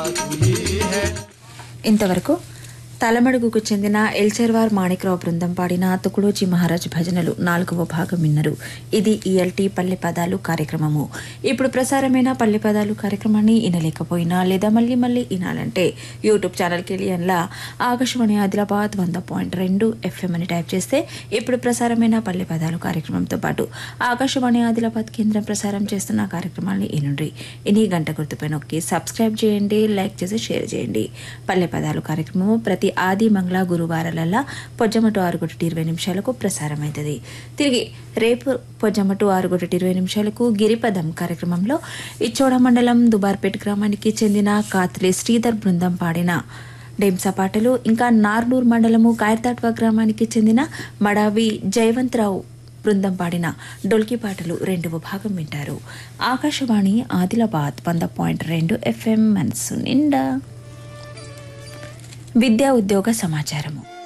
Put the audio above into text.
बात ये है ఇంతవరకు తలమడుగుకు చెందిన ఎల్చెర్వార్ మాణిక్రావు బృందం పాడిన తుకుడోజీ మహారాజ్ భజనలు నాలుగవ భాగం విన్నరు ఇది ఈఎల్టీ పల్లె పదాలు కార్యక్రమము ఇప్పుడు ప్రసారమైన పల్లె పదాలు కార్యక్రమాన్ని వినలేకపోయినా లేదా మళ్ళీ మళ్ళీ వినాలంటే యూట్యూబ్ ఛానల్కి వెళ్ళి అందులో ఆకాశవాణి ఆదిలాబాద్ వంద పాయింట్ రెండు ఎఫ్ఎం అని టైప్ చేస్తే ఇప్పుడు ప్రసారమైన పల్లె పదాలు కార్యక్రమంతో పాటు ఆకాశవాణి ఆదిలాబాద్ కేంద్రం ప్రసారం చేస్తున్న కార్యక్రమాన్ని వినండి ఇని గంట గుర్తుపై నొక్కి సబ్స్క్రైబ్ చేయండి లైక్ చేసి షేర్ చేయండి పల్లె పదాలు కార్యక్రమము ప్రతి ఆది మంగళ గురువారాలల్లా పొజ్జమటు ఆరు గంటల ఇరవై నిమిషాలకు ప్రసారం అవుతుంది తిరిగి రేపు పొజ్జమటు ఆరు గంటల ఇరవై నిమిషాలకు గిరిపదం కార్యక్రమంలో ఇచ్చోడ మండలం దుబార్పేట గ్రామానికి చెందిన కాత్లే శ్రీధర్ బృందం పాడిన డెంసా పాటలు ఇంకా నార్నూర్ మండలము కాయర్తాట్వ గ్రామానికి చెందిన మడావి జయవంతరావు బృందం పాడిన డొల్కి పాటలు రెండవ భాగం వింటారు ఆకాశవాణి ఆదిలాబాద్ వంద పాయింట్ రెండు ఎఫ్ఎం మనసు నిండా విద్యా ఉద్యోగ సమాచారము